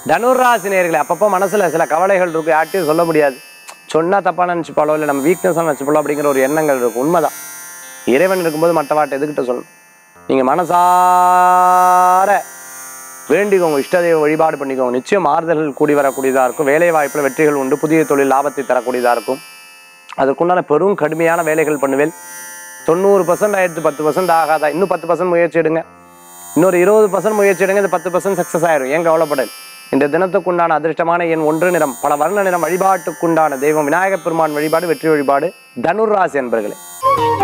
தனுராசி நேர்களே அப்பப்போ மனசுல சில கவலைகள் இருக்கும் யார்ட்டையும் சொல்ல முடியாது சொன்னா தப்பா நினைச்சுப்பாளோ இல்லை நம்ம வீக்னஸாக நினச்சிப்பாளோ அப்படிங்கிற ஒரு எண்ணங்கள் இருக்கும் உண்மைதான் இறைவன் இருக்கும்போது மற்றவாட்டை எதுக்கிட்ட சொல்லணும் நீங்க மனசார வேண்டிக்கோங்க இஷ்டதெய்வ வழிபாடு பண்ணிக்கோங்க நிச்சயம் மாறுதல்கள் கூடி வரக்கூடியதா இருக்கும் வேலை வாய்ப்புல வெற்றிகள் உண்டு புதிய தொழில் லாபத்தை தரக்கூடியதா இருக்கும் அதற்குண்டான பெரும் கடுமையான வேலைகள் பண்ணுவேன் தொண்ணூறு பர்சன்ட் ஆயிடுத்து பத்து பர்சன்ட் ஆகாதா இன்னும் பத்து பர்சன்ட் முயற்சி எடுங்க இன்னொரு இருபது பர்சன்ட் முயற்சி எடுங்க இந்த பத்து பர்சன்ட் சக்ஸஸ் ஆயிரும் ஏன் கவலைப்படல் இந்த தினத்துக்குண்டான அதிர்ஷ்டமான எண் ஒன்று நிறம் பல வர்ண நிறம் வழிபாட்டுக்குண்டான தெய்வம் விநாயகப் பெருமான் வழிபாடு வெற்றி வழிபாடு தனுர் ராசி என்பர்களே